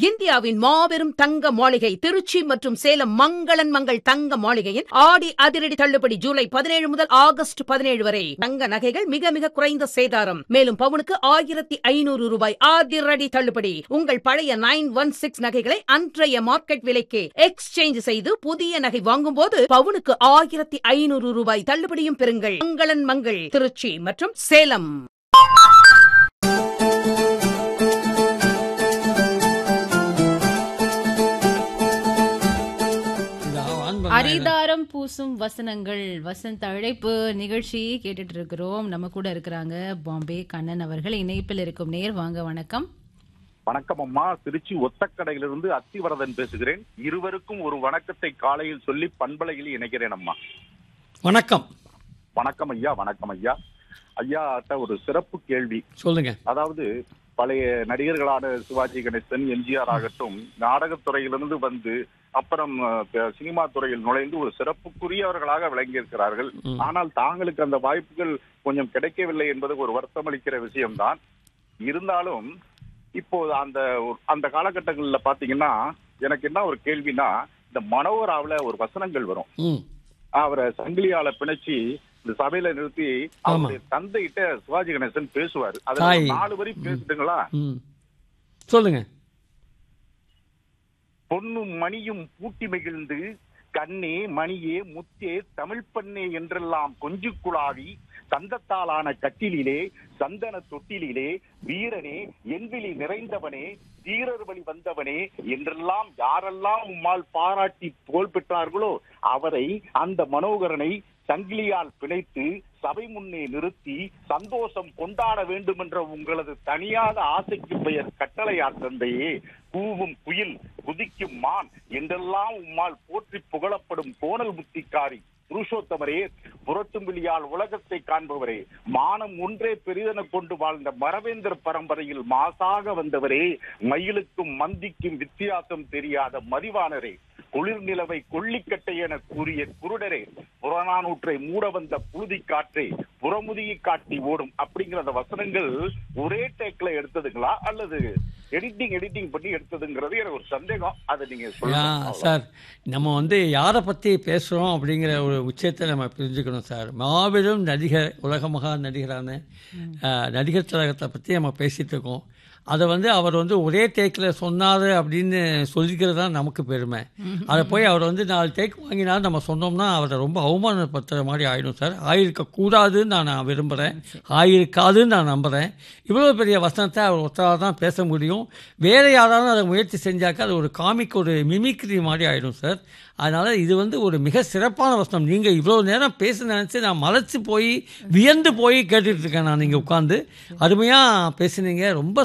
இந்தியாவின் மாபெரும் தங்க மாளிகை திருச்சி மற்றும் சேலம் மங்களன் மங்கள் தங்க மாளிகையின் ஆடி அதிரடி தள்ளுபடி ஜூலை பதினேழு முதல் ஆகஸ்ட் பதினேழு வரை தங்க நகைகள் மிக மிக குறைந்த சேதாரம் மேலும் பவுனுக்கு ஆயிரத்தி ஐநூறு ரூபாய் அதிரடி தள்ளுபடி உங்கள் பழைய நைன் ஒன் சிக்ஸ் நகைகளை அன்றைய மார்க்கெட் விலைக்கு எக்ஸ்சேஞ்ச் செய்து புதிய நகை வாங்கும்போது பவுனுக்கு ஆயிரத்தி ஐநூறு ரூபாய் தள்ளுபடியும் பெறுங்கள் மங்களன் மங்கள் திருச்சி மற்றும் சேலம் அரிதாரம் பூசும் வசனங்கள் வசந்த அழைப்பு நிகழ்ச்சி கேட்டுட்டு இருக்கிறோம் நம்ம கூட இருக்கிறாங்க பாம்பே கண்ணன் அவர்கள் இணைப்பில் இருக்கும் நேர் வாங்க வணக்கம் வணக்கம் அம்மா திருச்சி ஒத்தக்கடையிலிருந்து அத்திவரதன் பேசுகிறேன் இருவருக்கும் ஒரு வணக்கத்தை காலையில் சொல்லி பண்பலையில் இணைக்கிறேன் அம்மா வணக்கம் வணக்கம் ஐயா வணக்கம் ஐயா ஐயா கிட்ட ஒரு சிறப்பு கேள்வி சொல்லுங்க அதாவது பழைய நடிகர்களான சிவாஜி கணேசன் எம்ஜிஆர் ஆகட்டும் நாடகத்துறையிலிருந்து வந்து அப்புறம் அஹ், சினிமா துறையில் நுழைந்து ஒரு சிறப்புக்குரியவர்களாக விளங்கியிருக்கிறார்கள் ம். ஆனால் தாங்களுக்கு அந்த வாய்ப்புகள் கொஞ்சம் கிடைக்கவில்லை என்பது ஒரு வருத்தமளிக்கிற விஷயம்தான் இருந்தாலும் இப்போ அந்த ஒரு- அந்த காலகட்டங்கள்ல பாத்தீங்கன்னா எனக்கு என்ன ஒரு கேள்வினா இந்த மனோராவுல ஒரு வசனங்கள் வரும் ம் அவரை சங்கிலியால பிணைச்சி இந்த சபையில நிறுத்தி ஆமா. அவருடைய தந்தைகிட்ட சிவாஜி கணேசன் பேசுவாரு அதுல தாய். ஒரு நாலு வரி பேசுட்டுங்களா ம் சொல்லுங்க பொன்னும் மணியும் பூட்டி மகிழ்ந்து கண்ணே மணியே முத்தே தமிழ் பண்ணே என்றெல்லாம் கொஞ்சு குழாவி சந்தத்தாலான கட்டிலிலே சந்தன தொட்டிலிலே வீரனே என்விழி நிறைந்தவனே தீரர் வழி வந்தவனே என்றெல்லாம் யாரெல்லாம் உம்மால் பாராட்டி புகழ் பெற்றார்களோ அவரை அந்த மனோகரனை சங்கிலியால் பிணைத்து சபை முன்னே நிறுத்தி சந்தோஷம் கொண்டாட வேண்டும் என்ற உங்களது தனியாத ஆசைக்கு பெயர் கட்டளையா தந்தையே கூவும் குயில் குதிக்கும் மான் என்றெல்லாம் உம்மால் போற்றி புகழப்படும் கோணல் முத்திக்காரி புருஷோத்தமரே புரட்டும் விழியால் உலகத்தை காண்பவரே மானம் ஒன்றே பெரிதென கொண்டு வாழ்ந்த மரவேந்திர பரம்பரையில் மாசாக வந்தவரே மயிலுக்கும் மந்திக்கும் வித்தியாசம் தெரியாத மதிவானரே குளிர் நிலவை கொள்ளிக்கட்டை என கூறிய குருடரே புறநானூற்றை மூட வந்த புழுதி காற்றே புறமுதியை காட்டி ஓடும் அப்படிங்கிற அந்த வசனங்கள் ஒரே டேக்ல எடுத்ததுங்களா அல்லது எடிட்டிங் எடிட்டிங் பண்ணி எடுத்ததுங்கிறது எனக்கு ஒரு சந்தேகம் அதை நீங்க யா, சொல்லுங்க சார் நம்ம வந்து யாரை பற்றி பேசுகிறோம் அப்படிங்கிற ஒரு உச்சத்தை நம்ம புரிஞ்சுக்கணும் சார் மாபெரும் நடிகர் உலக மகா நடிகரான அஹ், நடிகர் திலகத்தை பற்றி நம்ம பேசிகிட்டு இருக்கோம் அதை வந்து அவர் வந்து ஒரே டேக்கில் சொன்னார் அப்படின்னு சொல்லிக்கிறது தான் நமக்கு பெருமை அதை போய் அவர் வந்து நாலு டேக் வாங்கினாலும் நம்ம சொன்னோம்னா அவரை ரொம்ப அவமானப்படுத்துகிற மாதிரி ஆயிடும் சார் ஆயிருக்கக்கூடாதுன்னு நான் நான் விரும்புகிறேன் ஆயிருக்காதுன்னு நான் நம்புகிறேன் இவ்வளோ பெரிய வசனத்தை அவர் ஒருத்தராக தான் பேச முடியும் வேறு யாராலும் அதை முயற்சி செஞ்சாக்கா அது ஒரு காமிக் ஒரு மிமிக்ரி மாதிரி ஆயிடும் சார் அதனால் இது வந்து ஒரு மிக சிறப்பான வசனம் நீங்கள் இவ்வளோ நேரம் பேச நினச்சி நான் மலைச்சு போய் வியந்து போய் கேட்டுட்டு இருக்கேன் நான் நீங்கள் உட்காந்து அருமையாக பேசுனீங்க ரொம்ப